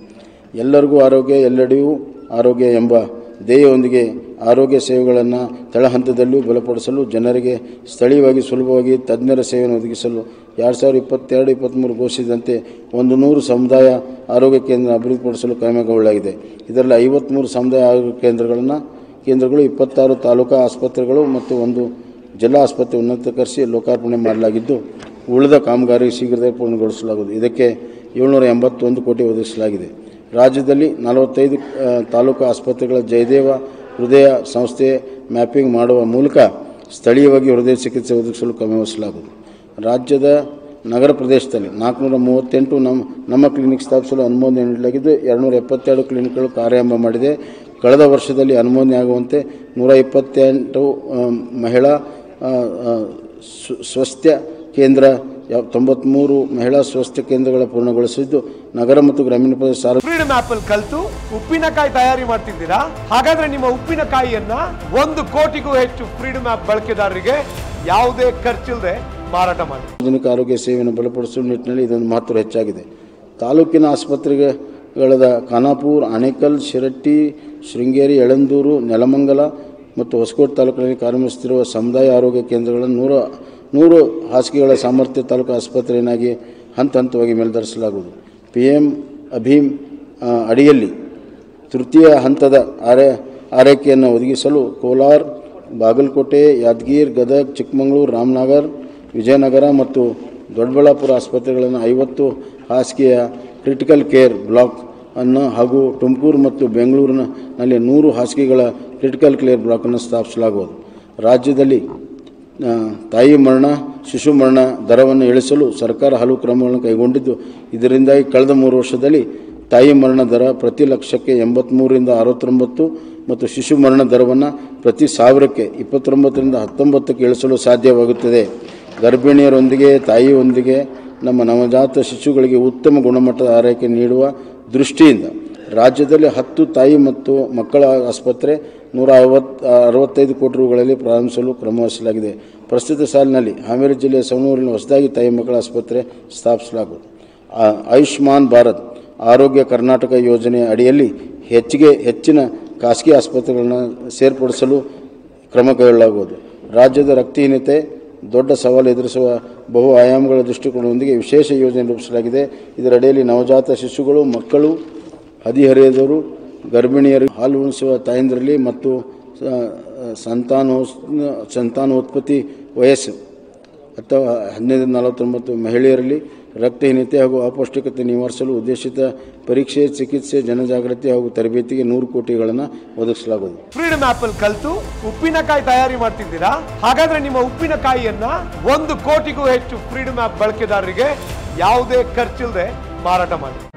ಎಲ್ಲರಿಗೂ ಆರೋಗ್ಯ ಎಲ್ಲೆಡೆಯೂ ಆರೋಗ್ಯ ಎಂಬ ಧ್ಯೇಯವೊಂದಿಗೆ ಆರೋಗ್ಯ ಸೇವೆಗಳನ್ನು ತಳಹಂತದಲ್ಲೂ ಬಲಪಡಿಸಲು ಜನರಿಗೆ ಸ್ಥಳೀಯವಾಗಿ ಸುಲಭವಾಗಿ ತಜ್ಞರ ಸೇವೆಯನ್ನು ಒದಗಿಸಲು ಎರಡು ಸಾವಿರದ ಇಪ್ಪತ್ತೆರಡು ಇಪ್ಪತ್ತ್ಮೂರು ಘೋಷಿಸಿದಂತೆ ಒಂದು ನೂರು ಸಮುದಾಯ ಆರೋಗ್ಯ ಕೇಂದ್ರ ಅಭಿವೃದ್ಧಿಪಡಿಸಲು ಕ್ರಮಗೊಳ್ಳಲಾಗಿದೆ ಇದರಲ್ಲಿ ಐವತ್ತ್ಮೂರು ಸಮುದಾಯ ಆರೋಗ್ಯ ಕೇಂದ್ರಗಳನ್ನು ಕೇಂದ್ರಗಳು ಇಪ್ಪತ್ತಾರು ತಾಲೂಕಾ ಆಸ್ಪತ್ರೆಗಳು ಮತ್ತು ಒಂದು ಜಿಲ್ಲಾ ಆಸ್ಪತ್ರೆ ಉನ್ನತೀಕರಿಸಿ ಲೋಕಾರ್ಪಣೆ ಮಾಡಲಾಗಿದ್ದು ಉಳಿದ ಕಾಮಗಾರಿ ಶೀಘ್ರದಲ್ಲೇ ಪೂರ್ಣಗೊಳಿಸಲಾಗುವುದು ಇದಕ್ಕೆ ಏಳ್ನೂರ ಎಂಬತ್ತೊಂದು ಕೋಟಿ ಒದಗಿಸಲಾಗಿದೆ ರಾಜ್ಯದಲ್ಲಿ ನಲವತ್ತೈದು ಆ, ತಾಲೂಕು ಆಸ್ಪತ್ರೆಗಳ ಜಯದೇವ ಹೃದಯ ಸಂಸ್ಥೆ ಮ್ಯಾಪಿಂಗ್ ಮಾಡುವ ಮೂಲಕ ಸ್ಥಳೀಯವಾಗಿ ಹೃದಯ ಚಿಕಿತ್ಸೆ ಒದಗಿಸಲು ಕ್ರಮವಹಿಸಲಾಗುವುದು ರಾಜ್ಯದ ನಗರ ಪ್ರದೇಶದಲ್ಲಿ ನಾಲ್ಕುನೂರ ಮೂವತ್ತೆಂಟು ನಮ್ಮ ನಮ್ಮ ಕ್ಲಿನಿಕ್ ಸ್ಥಾಪಿಸಲು ಅನುಮೋದನೆ ನೀಡಲಾಗಿದ್ದು ಎರಡುನೂರ ಎಪ್ಪತ್ತೆರಡು ಕ್ಲಿನಿಕ್ಗಳು ಕಾರ್ಯಾರಂಭ ಮಾಡಿದೆ ಕಳೆದ ವರ್ಷದಲ್ಲಿ ಅನುಮೋದನೆ ಆಗುವಂತೆ ನೂರ ಇಪ್ಪತ್ತೆಂಟು ಆ, ಮಹಿಳಾ ಆ, ಆ, ಸ್ವ- ಸ್ವಸ್ಥ್ಯ ಕೇಂದ್ರ ಯಾವ- ತೊಂಬತ್ತ್ಮೂರು ಮಹಿಳಾ ಸ್ವಸ್ಥ್ಯ ಕೇಂದ್ರಗಳ ಪೂರ್ಣಗೊಳಿಸಿದ್ದು ನಗರ ಮತ್ತು ಗ್ರಾಮೀಣ ಪ್ರದೇಶ ಸಾರ್ವ ಫ್ರೀಡಮ್ ಆಪ್ ಅಲ್ಲಿ ಕಲ್ತು ಉಪ್ಪಿನಕಾಯಿ ತಯಾರಿ ಮಾಡ್ತಿದ್ದೀರಾ ಹಾಗಾದ್ರೆ ನಿಮ್ಮ ಉಪ್ಪಿನಕಾಯಿಯನ್ನ ಒಂದು ಕೋಟಿಗೂ ಹೆಚ್ಚು ಫ್ರೀಡಮ್ ಆಪ್ ಬಳಕೆದಾರರಿಗೆ ಯಾವುದೇ ಖರ್ಚಿಲ್ಲದೆ ಮಾರಾಟ ಮಾಡಿ ಸಾರ್ವಜನಿಕ ಆರೋಗ್ಯ ಸೇವೆಯನ್ನು ಬಲಪಡಿಸುವ ನಿಟ್ಟಿನಲ್ಲಿ ಇದೊಂದು ಮಹತ್ವ ಹೆಚ್ಚಾಗಿದೆ ತಾಲೂಕಿನ ಆಸ್ಪತ್ರೆಗಳಾದ ಖಾನಾಪುರ ಆಣೆಕಲ್ ಶಿರಟ್ಟಿ ಶೃಂಗೇರಿ ಯಳಂದೂರು ನೆಲಮಂಗಲ ಮತ್ತು ಹೊಸಕೋಟೆ ತಾಲೂಕಿನಲ್ಲಿ ಕಾರ್ಯನಿರ್ವಹಿಸುತ್ತಿರುವ ಸಮುದಾಯ ಆರೋಗ್ಯ ಕೇಂದ್ರಗಳನ್ನು ನೂರ ನೂರು ಹಾಸಿಗೆಗಳ ಸಾಮರ್ಥ್ಯ ತಾಲೂಕು ಆಸ್ಪತ್ರೆಯನ್ನಾಗಿ ಹಂತ ಹಂತವಾಗಿ ಮೇಲ್ದರಿಸಲಾಗುವುದು ಪಿ ಎಂ ಅಭೀಮ್ ಆ, ಅಡಿಯಲ್ಲಿ ತೃತೀಯ ಹಂತದ ಆರೈ ಆರೈಕೆಯನ್ನು ಒದಗಿಸಲು ಕೋಲಾರ ಬಾಗಲಕೋಟೆ ಯಾದಗಿರಿ ಗದಗ ಚಿಕ್ಕಮಗಳೂರು ರಾಮನಗರ ವಿಜಯನಗರ ಮತ್ತು ದೊಡ್ಡಬಳ್ಳಾಪುರ ಆಸ್ಪತ್ರೆಗಳನ್ನು ಐವತ್ತು ಹಾಸಿಗೆಯ ಕ್ರಿಟಿಕಲ್ ಕೇರ್ ಬ್ಲಾಕ್ ಅನ್ನು ಹಾಗೂ ತುಮಕೂರು ಮತ್ತು ಬೆಂಗಳೂರಿನಲ್ಲಿ ನೂರು ಹಾಸಿಗೆಗಳ ಕ್ರಿಟಿಕಲ್ ಕೇರ್ ಬ್ಲಾಕನ್ನು ಸ್ಥಾಪಿಸಲಾಗುವುದು ರಾಜ್ಯದಲ್ಲಿ ಆ, ತಾಯಿ ಮರಣ ಶಿಶು ಮರಣ ದರವನ್ನು ಇಳಿಸಲು ಸರ್ಕಾರ ಹಲವು ಕ್ರಮಗಳನ್ನು ಕೈಗೊಂಡಿದ್ದು ಇದರಿಂದಾಗಿ ಕಳೆದ ಮೂರು ವರ್ಷದಲ್ಲಿ ತಾಯಿ ಮರಣ ದರ ಪ್ರತಿ ಲಕ್ಷಕ್ಕೆ ಎಂಬತ್ತ್ಮೂರರಿಂದ ಅರವತ್ತೊಂಬತ್ತು ಮತ್ತು ಶಿಶು ಮರಣ ದರವನ್ನು ಪ್ರತಿ ಸಾವಿರಕ್ಕೆ ಇಪ್ಪತ್ತೊಂಬತ್ತರಿಂದ ಹತ್ತೊಂಬತ್ತಕ್ಕೆ ಇಳಿಸಲು ಸಾಧ್ಯವಾಗುತ್ತದೆ ಗರ್ಭಿಣಿಯರೊಂದಿಗೆ ತಾಯಿಯೊಂದಿಗೆ ನಮ್ಮ ನವಜಾತ ಶಿಶುಗಳಿಗೆ ಉತ್ತಮ ಗುಣಮಟ್ಟದ ಆರೈಕೆ ನೀಡುವ ದೃಷ್ಟಿಯಿಂದ ರಾಜ್ಯದಲ್ಲಿ ಹತ್ತು ತಾಯಿ ಮತ್ತು ಮಕ್ಕಳ ಆಸ್ಪತ್ರೆ ನೂರ ಐವತ್ತು ಅರವತ್ತೈದು ಕೋಟಿ ರೂಗಳಲ್ಲಿ ಪ್ರಾರಂಭಿಸಲು ಕ್ರಮವಹಿಸಲಾಗಿದೆ ಪ್ರಸ್ತುತ ಸಾಲಿನಲ್ಲಿ ಹಾವೇರಿ ಜಿಲ್ಲೆಯ ಸವಣೂರಿನ ಹೊಸದಾಗಿ ತಾಯಿ ಮಕ್ಕಳ ಆಸ್ಪತ್ರೆ ಸ್ಥಾಪಿಸಲಾಗುವುದು ಆ- ಆಯುಷ್ಮಾನ್ ಭಾರತ್ ಆರೋಗ್ಯ ಕರ್ನಾಟಕ ಯೋಜನೆಯ ಅಡಿಯಲ್ಲಿ ಹೆಚ್ಚಿಗೆ ಹೆಚ್ಚಿನ ಖಾಸಗಿ ಆಸ್ಪತ್ರೆಗಳನ್ನು ಸೇರ್ಪಡಿಸಲು ಕ್ರಮ ಕೈಗೊಳ್ಳಲಾಗುವುದು ರಾಜ್ಯದ ರಕ್ತಹೀನತೆ ದೊಡ್ಡ ಸವಾಲು ಎದುರಿಸುವ ಬಹು ಆಯಾಮಗಳ ದೃಷ್ಟಿಕೋನದೊಂದಿಗೆ ವಿಶೇಷ ಯೋಜನೆ ರೂಪಿಸಲಾಗಿದೆ ಇದರ ಅಡಿಯಲ್ಲಿ ನವಜಾತ ಶಿಶುಗಳು ಮಕ್ಕಳು ಹದಿಹರೆಯದವರು ಗರ್ಭಿಣಿಯರು ಹಾಲು ಉಣಿಸುವ ತಾಯಂದಿರಲ್ಲಿ ಮತ್ತು ಸ- ಸಂತಾನೋ ಸಂತಾನೋತ್ಪತ್ತಿ ವಯಸ್ಸು ಅಥವಾ ಹದಿನೈದು ನಲವತ್ತೊಂಬತ್ತು ಮಹಿಳೆಯರಲ್ಲಿ ರಕ್ತಹೀನತೆ ಹಾಗೂ ಅಪೌಷ್ಟಿಕತೆ ನಿವಾರಿಸಲು ಉದ್ದೇಶಿತ ಪರೀಕ್ಷೆ ಚಿಕಿತ್ಸೆ ಜನಜಾಗೃತಿ ಹಾಗೂ ತರಬೇತಿಗೆ ನೂರು ಕೋಟಿಗಳನ್ನು ಒದಗಿಸಲಾಗುವುದು ಫ್ರೀಡಮ್ ಆಪ್ ಅಲ್ಲಿ ಕಲ್ತು ಉಪ್ಪಿನಕಾಯಿ ತಯಾರಿ ಮಾಡ್ತಿದ್ದೀರಾ ಹಾಗಾದ್ರೆ ನಿಮ್ಮ ಉಪ್ಪಿನಕಾಯಿಯನ್ನ ಒಂದು ಕೋಟಿಗೂ ಹೆಚ್ಚು ಫ್ರೀಡಮ್ ಆಪ್ ಬಳಕೆದಾರರಿಗೆ ಯಾವುದೇ ಖರ್ಚಿಲ್ಲದೆ ಮಾರಾಟ ಮಾಡಿ